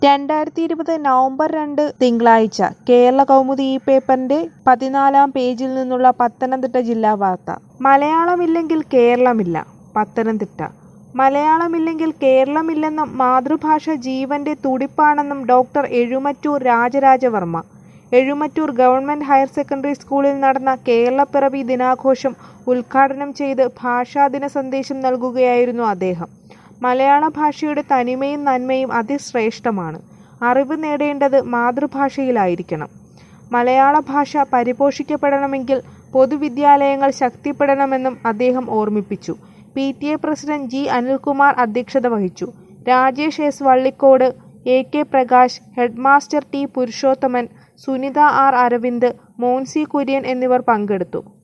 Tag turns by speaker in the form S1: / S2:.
S1: രണ്ടായിരത്തി ഇരുപത് നവംബർ രണ്ട് തിങ്കളാഴ്ച കേരള കൗമുദി ഈ പേപ്പറിന്റെ പതിനാലാം പേജിൽ നിന്നുള്ള പത്തനംതിട്ട ജില്ലാ വാർത്ത മലയാളമില്ലെങ്കിൽ കേരളമില്ല പത്തനംതിട്ട മലയാളമില്ലെങ്കിൽ കേരളമില്ലെന്നും മാതൃഭാഷ ജീവന്റെ തുടിപ്പാണെന്നും doctor Ezhumattoor Rajarajavarma Ezhumattoor government higher secondary സ്കൂളിൽ നടന്ന കേരളപ്പിറവി ദിനാഘോഷം ഉദ്ഘാടനം ചെയ്ത് ഭാഷാദിന സന്ദേശം നൽകുകയായിരുന്നു അദ്ദേഹം മലയാള ഭാഷയുടെ തനിമയും നന്മയും അതിശ്രേഷ്ഠമാണ് അറിവ് നേടേണ്ടത് മാതൃഭാഷയിലായിരിക്കണം മലയാള ഭാഷ പരിപോഷിക്കപ്പെടണമെങ്കിൽ പൊതുവിദ്യാലയങ്ങൾ ശക്തിപ്പെടണമെന്നും അദ്ദേഹം ഓർമ്മിപ്പിച്ചു P T A president G Anilkumar അധ്യക്ഷത വഹിച്ചു Rajesh S Vallikode A K Prakash headmaster T Purushothaman Sunitha R Aravind Moncy Kurian എന്നിവർ പങ്കെടുത്തു